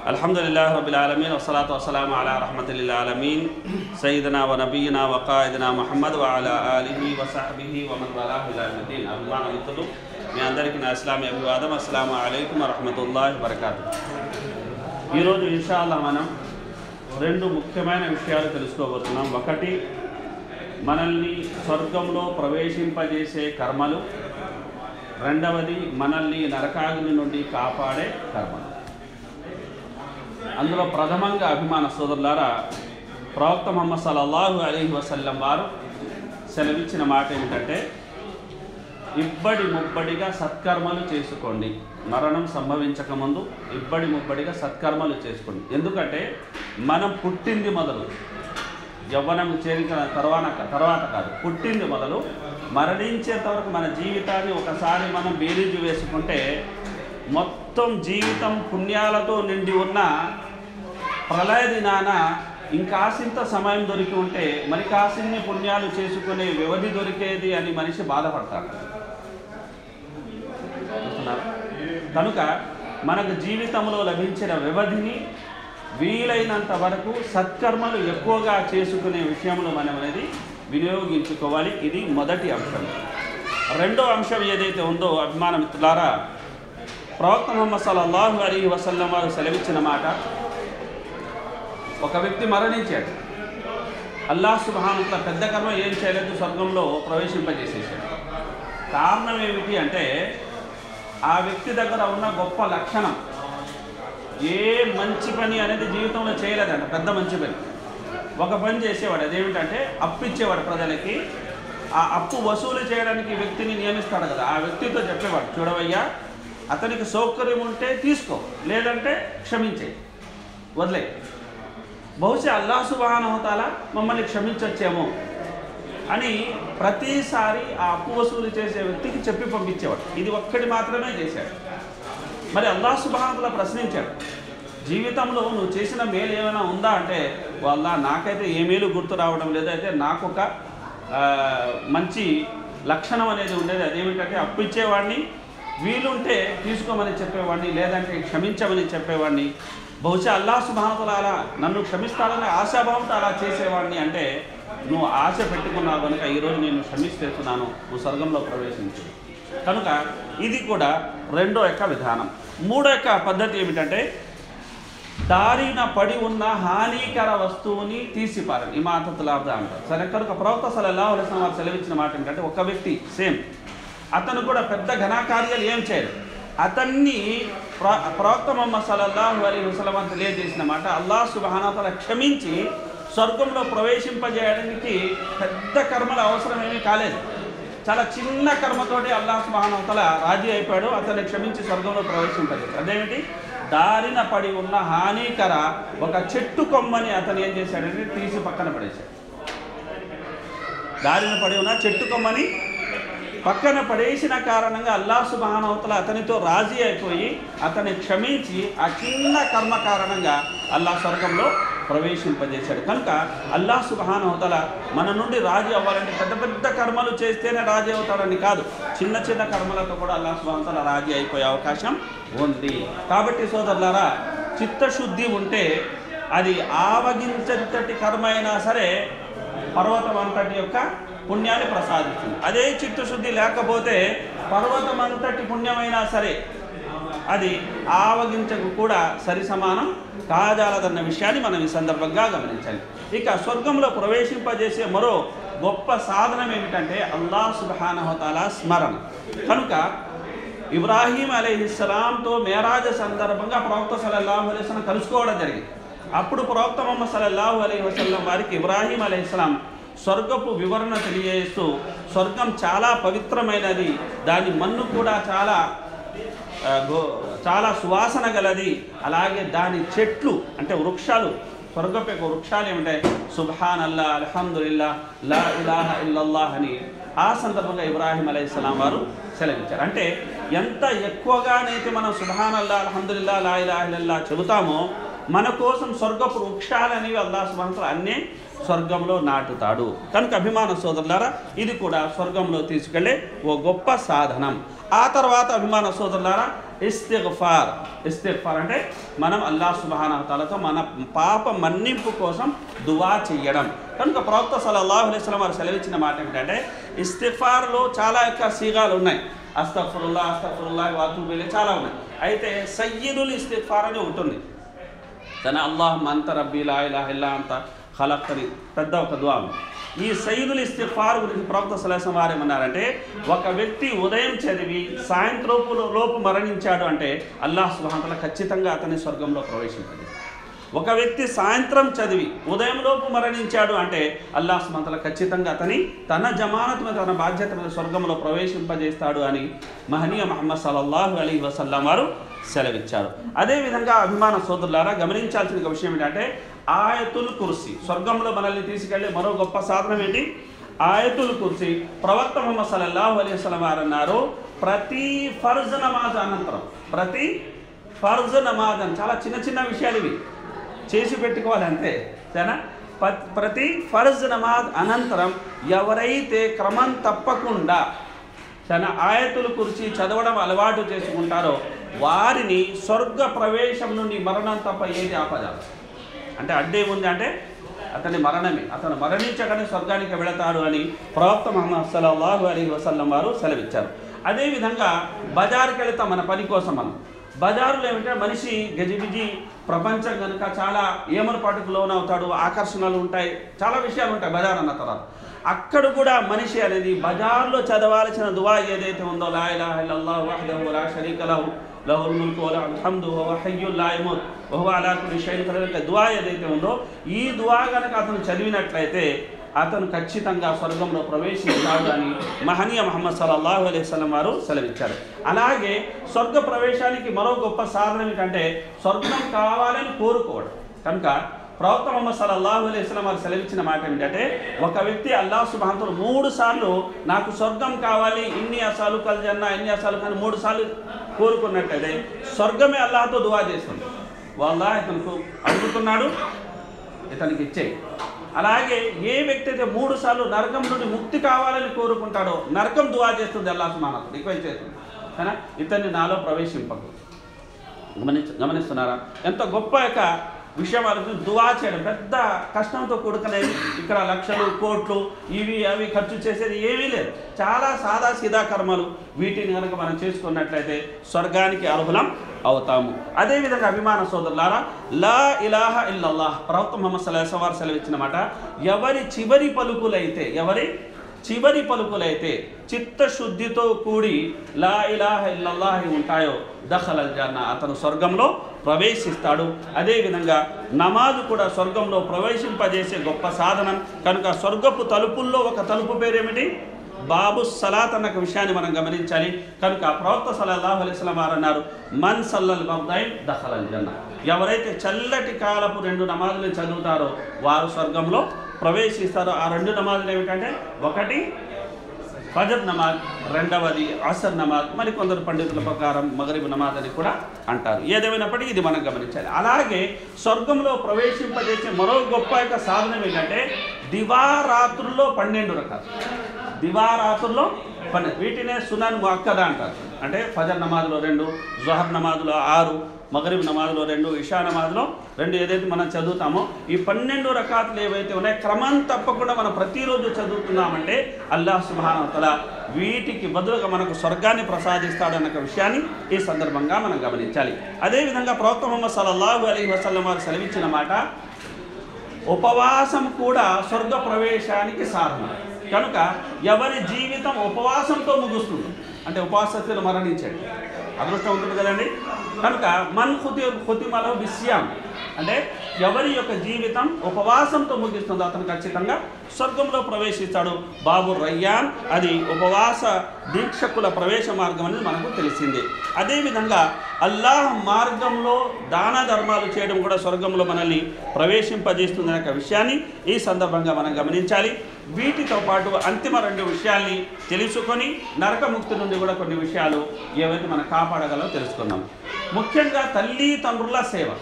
الحمد لله رب العالمين والصلاة والسلام على رحمة للعالمين سيدنا ونبينا وقائدنا محمد وعلى آله وصحبه ومن والاه إلى يوم الدين అభిమాన మిత్రులు మీ అందరికీ నా ఇస్లామీ అభివాదం అస్సలాము అలైకుం వరహమతుల్లాహి వబర్కాతు ఈరోజు ఇన్షాల్లా మనం రెండు ముఖ్యమైన విషయాలు తెలుసుకోబోతున్నాం ఒకటి మనల్ని స్వర్గంలో ప్రవేశింపజేసే కర్మలు రెండవది మనల్ని నరకాగ్ని నుండి కాపాడే కర్మలు అందులో ప్రథమంగా అభిమాన సోదరులారా ప్రవక్త ముహమ్మద్ సల్లల్లాహు అలీహి వసల్లం వారు సెలవిచ్చిన మాట ఏమిటంటే ఇబ్బడి ముబ్బడిగా సత్కర్మలు చేసుకోండి మరణం సంభవించకముందు ఇబ్బడి ముబ్బడిగా సత్కర్మలు చేసుకోండి ఎందుకంటే మనం పుట్టింది మొదలు యవ్వనం చేరిన తర్వాత తర్వాత కాదు పుట్టింది మొదలు మరణించేంత వరకు మన జీవితాన్ని ఒకసారి మనం బేరీజు వేసుకుంటే మొత్తం జీవితం పుణ్యాలతో నిండి ఉన్న ప్రళయ దినాన ఇంకాసింత సమయం దొరికి ఉంటే మరి కాసిన్ని పుణ్యాలు చేసుకునే వ్యవధి దొరికేది అని మనిషి బాధపడతాడు చూస్తున్నారా? కనుక మనకు జీవితంలో లభించిన వ్యవధిని వీలైనంత వరకు సత్కర్మలు ఎక్కువగా చేసుకునే విషయంలో మనం అనేది వినియోగించుకోవాలి ఇది మొదటి అంశం రెండో అంశం ఏదైతే ఉందో అభిమాన మిత్రులారా ప్రవక్త ముహమ్మద్ సల్లల్లాహు అలీ వసల్లం వారు సెలవిచ్చిన మాట ఒక వ్యక్తి మరణించాడు అల్లాహ్ సుబ్హానుతల పెద్ద కర్మ ఏం చేయలేదు స్వర్గంలో ప్రవేశింపజేసేసాడు కారణం ఏమిటి అంటే ఆ వ్యక్తి దగ్గర ఉన్న గొప్ప లక్షణం ఏ మంచి పని అనేది జీవితంలో చేయలేదంట పెద్ద మంచి పని ఒక పని చేసేవాడు అదేమిటంటే అప్పు ఇచ్చేవాడు ప్రజలకి ఆ అప్పు వసూలు చేయడానికి వ్యక్తిని నియమిస్తాడు కదా ఆ వ్యక్తితో చెప్పేవాడు చూడవయ్యా అతనికి సౌకర్యం ఉంటే తీసుకో లేదంటే క్షమించే వదిలే బహుశా అల్లా సుబానవతాల మమ్మల్ని క్షమించొచ్చేమో అని ప్రతిసారి ఆ అప్పు వసూలు చేసే వ్యక్తికి చెప్పి పంపించేవాడు ఇది ఒక్కటి మాత్రమే చేశాడు మరి అల్లా సుబానతల ప్రశ్నించాడు జీవితంలో నువ్వు చేసిన మేలు ఏమైనా ఉందా అంటే వాళ్ళ నాకైతే ఏ మేలు గుర్తు రావడం లేదు అయితే నాకు ఒక ఆ, మంచి లక్షణం అనేది ఉండేది అదేమిటంటే అప్పు ఇచ్చేవాడిని వీలుంటే తీసుకోమని చెప్పేవాడిని లేదంటే క్షమించమని చెప్పేవాడిని బహుశా అల్లా సుబానతల అలా నన్ను క్షమిస్తాడని ఆశాభావంతో అలా చేసేవాడిని అంటే నువ్వు ఆశ పెట్టుకున్నావు కనుక ఈరోజు నేను క్షమిస్తేస్తున్నాను నువ్వు స్వర్గంలో ప్రవేశించు కనుక ఇది కూడా రెండో యొక్క విధానం మూడో యొక్క పద్ధతి ఏమిటంటే దారిన పడి ఉన్న హానికర వస్తువుని తీసిపారండి ఇమాతతులాభ అంటారు సరే కనుక ప్రవక్త సలల్లాహు అలైహి వసల్లం వారు సెలవిచ్చిన మాట ఏంటంటే ఒక వ్యక్తి సేమ్ అతను కూడా పెద్ద ఘనకార్యాలు ఏం చేయడు అతన్ని ప్ర ప్రవక్త మొహమ్మద్ సల్లల్లాహు అలైహి వసల్లం అని తెలియజేసిన మాట అల్లాహ్ సుబ్హానహు క్షమించి స్వర్గంలో ప్రవేశింపజేయడానికి పెద్ద కర్మల అవసరం ఏమీ కాలేదు చాలా చిన్న కర్మతోటి అల్లాహ్ సుబ్హానహు రాజీ అయిపోయాడు అతన్ని క్షమించి స్వర్గంలో ప్రవేశింపజేశాడు అదేమిటి దారిన పడి ఉన్న హానికర ఒక చెట్టు కొమ్మని అతను ఏం చేశాడంటే తీసి పక్కన పడేశాడు దారిన పడి ఉన్న చెట్టు కొమ్మని పక్కన పడేసిన కారణంగా అల్లాహ్ సుబానవతల అతనితో రాజీ అయిపోయి అతన్ని క్షమించి ఆ చిన్న కర్మ కారణంగా అల్లాహ్ స్వర్గంలో ప్రవేశింపజేశాడు కనుక అల్లాహ్ సుబానవతల మన నుండి రాజీ అవ్వాలంటే పెద్ద పెద్ద కర్మలు చేస్తేనే రాజీ అవుతాడని కాదు చిన్న చిన్న కర్మలతో కూడా అల్లాహ్ సుబానవతల రాజీ అయిపోయే అవకాశం ఉంది కాబట్టి సోదరులారా చిత్తశుద్ధి ఉంటే అది ఆవగించంతటి కర్మ అయినా సరే పర్వతం అంతటి యొక్క పుణ్యాన్ని ప్రసాదిస్తుంది అదే చిత్తశుద్ధి లేకపోతే పర్వతం అంతటి పుణ్యమైనా సరే అది ఆవగించకు కూడా సరి సమానం కాజాలదన్న విషయాన్ని మనం ఈ సందర్భంగా గమనించాలి ఇక స్వర్గంలో ప్రవేశింపజేసే మరో గొప్ప సాధనం ఏమిటంటే అల్లాహ్ సుబ్హానహతాల స్మరణ కనుక ఇబ్రాహీం అలీహిస్సలాంతో మేరాజ సందర్భంగా ప్రవక్త సలల్లాహు అలైహి వసల్లం కలుసుకోవడం జరిగింది అప్పుడు ప్రవక్త మొహమ్మద్ సల్లల్లాహు అలైహి వసల్లం వారికి ఇబ్రాహీం అలైహిస్సలాం స్వర్గపు వివరణ తెలియజేస్తూ స్వర్గం చాలా పవిత్రమైనది దాని మన్ను కూడా చాలా ఆ, గో చాలా సువాసన గలది అలాగే దాని చెట్లు అంటే వృక్షాలు స్వర్గపు యొక్క వృక్షాలు ఏమిటాయి సుబ్హాన్ అల్లా అల్హమ్దుల్లా లా ఇలాహ ఇల్లల్లాహ్ అని ఆ సందర్భంగా ఇబ్రాహీం అలైహిస్సలాం వారు సెలవిచ్చారు అంటే ఎంత ఎక్కువగానైతే మనం సుబ్హాన్ అల్లా అల్హమ్దుల్లా లా ఇలాహ ఇల్లల్లా చెబుతామో మన కోసం స్వర్గపు వృక్షాలు అనేవి అల్లా సుమంతులు అన్నీ స్వర్గంలో నాటుతాడు కనుక అభిమాన సోదరులారా ఇది కూడా స్వర్గంలో తీసుకెళ్లే ఓ గొప్ప సాధనం ఆ తర్వాత అభిమాన సోదరులారా ఇస్తిగ్ఫార్ ఇస్తిగ్ఫార్ అంటే మనం అల్లా సుబానతలతో మన పాప మన్నింపు కోసం దువా చెయ్యడం కనుక ప్రవక్త సల్లల్లాహు అలైహి వసల్లం వారు సెలవిచ్చిన మాట ఏమిటంటే ఇస్తిగ్ఫార్లో చాలా యొక్క సీగాలు ఉన్నాయి అస్తఫరుల్లా అస్తఫరుల్లా వాతుబిలే చాలా ఉన్నాయి అయితే సయ్యదుల్ ఇస్తిగ్ఫార్ అని ఉంటుంది తన అల్లాహ్ మంత రబ్బీ లా ఇలాహ ఇల్లా అంత ఖలక్తని పెద్ద ఒక దువా ఉంది. ఈ సయ్యిదుల్ ఇస్తిఫార్ గురించి ప్రవక్త సలహం వారు ఏమన్నారంటే ఒక వ్యక్తి ఉదయం చదివి సాయంత్రం లోపు మరణించాడు అంటే అల్లాహ్ సుహాంతల ఖచ్చితంగా అతని స్వర్గంలో ప్రవేశింపదు ఒక వ్యక్తి సాయంత్రం చదివి ఉదయం లోపు మరణించాడు అంటే అల్లాహ్ సుమంతల ఖచ్చితంగా అతని తన జమానత్ మీద తన బాధ్యత మీద స్వర్గంలో ప్రవేశింపజేస్తాడు అని మహనీయ మహమ్మద్ సల్లల్లాహు అలీ వసల్లం వారు సెలవిచ్చారు అదేవిధంగా అభిమాన సోదరులారా గమనించాల్సిన ఒక విషయం ఏంటంటే ఆయతుల్ కుర్సీ స్వర్గంలో మనల్ని తీసుకెళ్లే మరో గొప్ప సాధనం ఏంటి ఆయతుల్ కుర్సీ ప్రవక్త ముహమ్మద్ సల్లల్లాహు అలైహి వసల్లం వారు అన్నారు ప్రతి ఫర్జ్ నమాజ్ అనంతరం ప్రతి ఫర్జ్ నమాజ్ అని చాలా చిన్న చిన్న విషయాలు ఇవి చేసి పెట్టుకోవాలి అంతే సరేనా ప- ప్రతి ఫర్జ్ నమాజ్ అనంతరం ఎవరైతే క్రమం తప్పకుండా తన ఆయతుల కురిచి చదవడం అలవాటు చేసుకుంటారో వారిని స్వర్గ ప్రవేశం నుండి మరణం తప్ప ఏది ఆపదాలు అంటే అడ్డేముంది అంటే అతని మరణమే అతను మరణించగానే స్వర్గానికి వెళతాడు అని ప్రవక్త మహమ్మద్ సల్లల్లాహు అలీ వసల్లం వారు సెలవిచ్చారు అదేవిధంగా బజార్కి వెళతాం మన పని కోసం మనం బజారులో ఏమిటంటే మనిషి గజిబిజి ప్రపంచం కనుక చాలా ఏమరపాటుకు లోనవుతాడు ఆకర్షణలు ఉంటాయి చాలా విషయాలు ఉంటాయి బజార్ అన్న తర్వాత అక్కడ కూడా మనిషి అనేది బజార్లో చదవాల్సిన దువా ఏదైతే ఉందో లా ఇలాహ ఇల్లల్లాహు వహ్దహు లా షరీక లహు లహుల్ ముల్కు వలహుల్ హమ్దు వహువ హయ్యుల్ లా యమూత్ వహువ అలా కుల్లి షైఇన్ ఖదీర్ దువా ఏదైతే ఉందో ఈ దువా కనుక అతను చదివినట్లయితే అతను ఖచ్చితంగా స్వర్గంలో ప్రవేశిస్తాడు అని మహనీయ మహమ్మద్ సల్లల్లాహు అలైహి వసల్లం వారు సెలవిచ్చారు అలాగే స్వర్గ ప్రవేశానికి మరో గొప్ప సాధనం ఏంటంటే స్వర్గం కావాలని కోరుకోవడం కనుక ప్రవక్త మొహమ్మద్ సల్లల్లాహు అలైహి వసల్లం వారు సెలవిచ్చిన మాట ఏంటంటే ఒక వ్యక్తి అల్లాహ్ సుబ్హానహు మూడు సార్లు నాకు స్వర్గం కావాలి ఇన్ని అసాలు కల్జన్నా ఇన్ని అసాలు కానీ మూడు సార్లు కోరుకున్నట్టయితే స్వర్గమే అల్లాహతో దువా చేస్తుంది వాళ్ళ ఇతను అడుగుతున్నాడు ఇతనికి ఇచ్చేయి అలాగే ఏ వ్యక్తి అయితే మూడు సార్లు నరకం నుండి ముక్తి కావాలని కోరుకుంటాడో నరకం దువా చేస్తుంది అల్లాహ్ సుమానత్ రిక్వెస్ట్ చేస్తుంది కానీ ఇతన్ని నాలో ప్రవేశింపకు గమనించ గమనిస్తున్నారా ఎంత గొప్ప యొక్క విషయం వాళ్ళకి దువా చేయడం పెద్ద కష్టంతో కూడుకునేది ఇక్కడ లక్షలు కోట్లు ఇవి అవి ఖర్చు చేసేది ఏమీ లేదు చాలా సాదా సీదా కర్మలు వీటిని కనుక మనం చేసుకున్నట్లయితే స్వర్గానికి అర్హులం అవుతాము అదేవిధంగా అభిమాన సోదరులారా లా ఇలాహ ఇల్లల్లాహ్ ప్రవక్త ముహమ్మద్ సల్లాహ్ వారు సెలవిచ్చిన మాట ఎవరి చివరి పలుకులైతే ఎవరి చివరి పలుకులైతే చిత్తశుద్ధితో కూడి లా ఇలాహ ఇల్లల్లాహి ఉంటాయో దఖలల్ జన్న అతను స్వర్గంలో ప్రవేశిస్తాడు అదేవిధంగా నమాజు కూడా స్వర్గంలో ప్రవేశింపజేసే గొప్ప సాధనం కనుక స్వర్గపు తలుపుల్లో ఒక తలుపు పేరేమిటి బాబు సలాత్ అన్న ఒక విషయాన్ని మనం గమనించాలి కనుక ప్రవక్త సల్లల్లాహు అలైహి వసల్లం వారు అన్నారు మన్ సల్లల్ మబ్దైన్ దఖలల్ జన్న ఎవరైతే చల్లటి కాలపు రెండు నమాజులు చదువుతారో వారు స్వర్గంలో ప్రవేశిస్తారో ఆ రెండు నమాజులు ఏమిటంటే ఒకటి ఫజర్ నమాజ్ రెండవది అసర్ నమాజ్ మరి కొందరు పండితుల ప్రకారం మగరిబ్ నమాజ్ అని కూడా అంటారు ఏదేమైనప్పటికీ ఇది మనం గమనించాలి అలాగే స్వర్గంలో ప్రవేశింపజేసే మరో గొప్ప యొక్క సాధనం ఏంటంటే దివారాత్రుల్లో పన్నెండు రకాలు దివారాత్రుల్లో పన్నెండు వీటినే సునన్ ముక్కద అంటారు అంటే ఫజర్ నమాజ్లో రెండు జొహర్ నమాజ్లో ఆరు మగరిబ్ నమాజ్లో రెండు ఇషా నమాజ్లో రెండు ఏదైతే మనం చదువుతామో ఈ పన్నెండు రకాతులు ఏవైతే ఉన్నాయో క్రమం తప్పకుండా మనం ప్రతిరోజు చదువుతున్నామంటే అల్లాహ్ సుబానతల వీటికి బదులుగా మనకు స్వర్గాన్ని ప్రసాదిస్తాడన్న ఒక విషయాన్ని ఈ సందర్భంగా మనం గమనించాలి అదేవిధంగా ప్రవక్త ముహమ్మద్ సల్లల్లాహు అలీ వసల్లం వారు సెలవిచ్చిన మాట ఉపవాసం కూడా స్వర్గ ప్రవేశానికి సాధన కనుక ఎవరి జీవితం ఉపవాసంతో ముగుస్తుంది అంటే ఉపవాసతలు మరణించాడు అదృష్టం ఉంటుంది కదండి కనుక మన్ హుతి హుతిమలో విషయం అంటే ఎవరి యొక్క జీవితం ఉపవాసంతో ముగిస్తుందో అతను ఖచ్చితంగా స్వర్గంలో ప్రవేశిస్తాడు బాబు రయ్యాన్ అది ఉపవాస దీక్షకుల ప్రవేశ మార్గం అనేది మనకు తెలిసింది అదేవిధంగా అల్లాహ్ మార్గంలో దాన ధర్మాలు చేయడం కూడా స్వర్గంలో మనల్ని ప్రవేశింపజేస్తుంది అనే విషయాన్ని ఈ సందర్భంగా మనం గమనించాలి వీటితో పాటు అంతిమ రెండు విషయాల్ని తెలుసుకొని నరకముక్తి నుండి కూడా కొన్ని విషయాలు ఏవైతే మనం కాపాడగలమో తెలుసుకుందాం ముఖ్యంగా తల్లి తండ్రుల సేవ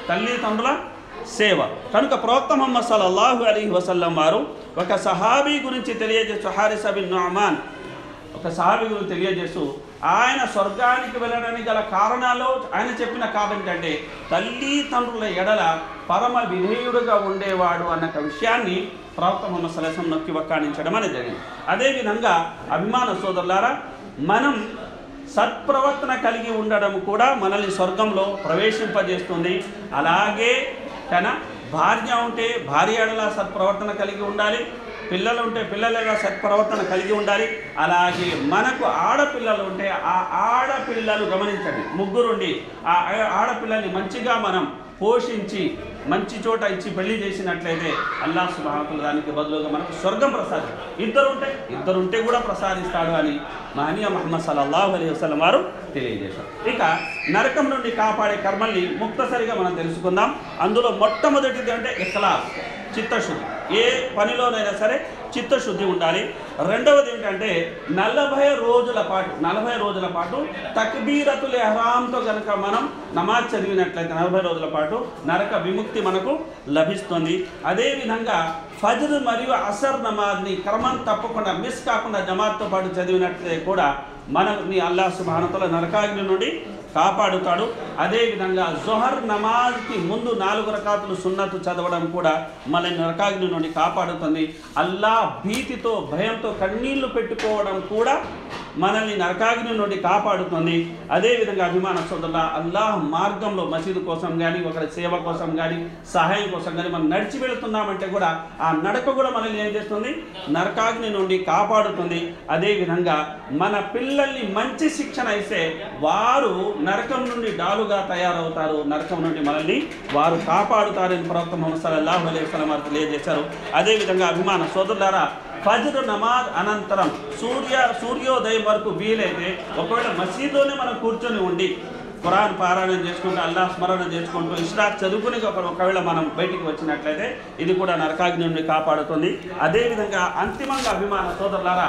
తల్లిదండ్రుల సేవ కనుక ప్రవక్త ముహమ్మద్ సల్లల్లాహు అలీ వసల్లం వారు ఒక సహాబీ గురించి తెలియజేస్తూ హారిస్ బిన్ నొమాన్ ఒక సహాబీ గురించి తెలియజేస్తూ ఆయన స్వర్గానికి వెళ్ళడానికి గల కారణాలు ఆయన చెప్పిన కారణం ఏంటంటే తల్లి తండ్రుల ఎడల పరమ విధేయుడుగా ఉండేవాడు అన్న ఒక విషయాన్ని ప్రవక్త ముహమ్మద్ సలహం నొక్కి వక్కాణించడం అనేది జరిగింది అదేవిధంగా అభిమాన సోదరులారా మనం సత్ప్రవర్తన కలిగి ఉండడం కూడా మనల్ని స్వర్గంలో ప్రవేశింపజేస్తుంది అలాగే తన భార్య ఉంటే భార్య ఎడల సత్ప్రవర్తన కలిగి ఉండాలి పిల్లలు ఉంటే పిల్లలుగా సత్ప్రవర్తన కలిగి ఉండాలి అలాగే మనకు ఆడపిల్లలు ఉంటే ఆ ఆడపిల్లలు గమనించండి ముగ్గురుండి ఆ ఆ- ఆడపిల్లల్ని మంచిగా మనం పోషించి మంచి చోట ఇచ్చి పెళ్లి చేసినట్లయితే అల్లా సుబాహతులు దానికి బదులుగా మనకు స్వర్గం ప్రసాదం ఇద్దరు ఉంటే ఇద్దరు ఉంటే కూడా ప్రసాదిస్తాడు అని మహనీయ మహమ్మద్ సల్లల్లాహు అలైహి వసల్లం వారు తెలియజేశారు ఇక నరకం నుండి కాపాడే కర్మల్ని ముక్తసరిగా మనం తెలుసుకుందాం అందులో మొట్టమొదటిది అంటే ఇఖ్లాస్ చిత్తశుద్ధి ఏ పనిలోనైనా సరే చిత్తశుద్ధి ఉండాలి రెండవది ఏంటంటే నలభై రోజుల పాటు నలభై రోజుల పాటు తక్బీరతుల్ ఎహ్రామ్తో కనుక మనం నమాజ్ చదివినట్లయితే నలభై రోజుల పాటు నరక విముక్తి మనకు లభిస్తుంది అదేవిధంగా ఫజ్ర్ మరియు అసర్ నమాజ్ని క్రమం తప్పకుండా మిస్ కాకుండా జమాత్తో పాటు చదివినట్లయితే కూడా మనని అల్లాహ్ సుబానతల నరకాగ్ని నుండి కాపాడుతాడు అదేవిధంగా జొహర్ నమాజ్కి ముందు నాలుగు రకాతులు సున్నతు చదవడం కూడా మనల్ని నరకాగ్ని నుండి కాపాడుతుంది అల్లా భీతితో భయంతో కన్నీళ్లు పెట్టుకోవడం కూడా మనల్ని నరకాగ్ని నుండి కాపాడుతుంది అదేవిధంగా అభిమాన సోదరుల అల్లాహ్ మార్గంలో మసీదు కోసం కానీ ఒకరి సేవ కోసం కానీ సహాయం కోసం కానీ మనం నడిచి వెళుతున్నామంటే కూడా ఆ నడక కూడా మనల్ని ఏం చేస్తుంది నరకాగ్ని నుండి కాపాడుతుంది అదేవిధంగా మన పిల్లల్ని మంచి శిక్షణ ఇస్తే వారు నరకం నుండి డాలుగా తయారవుతారు నరకం నుండి మనల్ని వారు కాపాడుతారని ప్రవక్త ముహమ్మద్ సల్లల్లాహు అలైహి వసల్లం వారు తెలియజేశారు అదేవిధంగా అభిమాన సోదరులారా ఫజ్ర్ నమాజ్ అనంతరం సూర్య సూర్యోదయం వరకు వీలైతే ఒకవేళ మసీదులోనే మనం కూర్చొని ఉండి ఖురాన్ పారాయణం చేసుకుంటూ అల్లాహ్ స్మరణ చేసుకుంటూ ఇష్రాక్ చదువుకుని ఒక ఒకవేళ మనం బయటికి వచ్చినట్లయితే ఇది కూడా నరకాగ్ని నుండి కాపాడుతుంది అదేవిధంగా అంతిమంగా అభిమాన సోదరులారా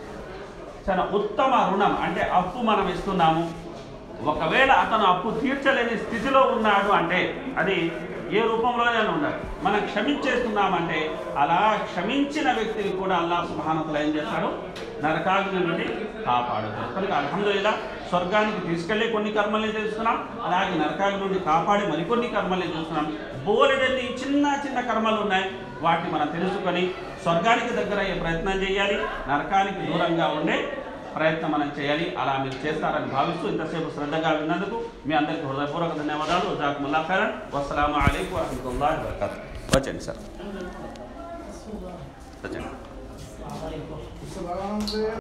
చాలా ఉత్తమ రుణం అంటే అప్పు మనం ఇస్తున్నాము ఒకవేళ అతను అప్పు తీర్చలేని స్థితిలో ఉన్నాడు అంటే అది ఏ రూపంలోనైనా ఉండాలి మనం క్షమించేస్తున్నామంటే అలా క్షమించిన వ్యక్తిని కూడా అల్లా సుభానతలు ఏం చేస్తాడు నరకాగ్ని నుండి కాపాడుతాడు కనుక అల్హమ్దుల్లా స్వర్గానికి తీసుకెళ్లే కొన్ని కర్మల్ని చేస్తున్నాం అలాగే నరకాగ్ని నుండి కాపాడి మరికొన్ని కర్మల్ని చూస్తున్నాం బోలెడన్ని చిన్న చిన్న కర్మలు ఉన్నాయి వాటిని మనం తెలుసుకొని స్వర్గానికి దగ్గర అయ్యే ప్రయత్నం చేయాలి నరకానికి దూరంగా ఉండే ప్రయత్నం మనం చేయాలి అలా మీరు చేస్తారని భావిస్తూ ఇంతసేపు శ్రద్ధగా విన్నందుకు మీ అందరికీ హృదయపూర్వక ధన్యవాదాలు జాకుముల్లా ఖైరన్ వస్సలాము అలైకు వరహమతుల్లాహి వబరకాతు వచ్చండి సార్ వచ్చండి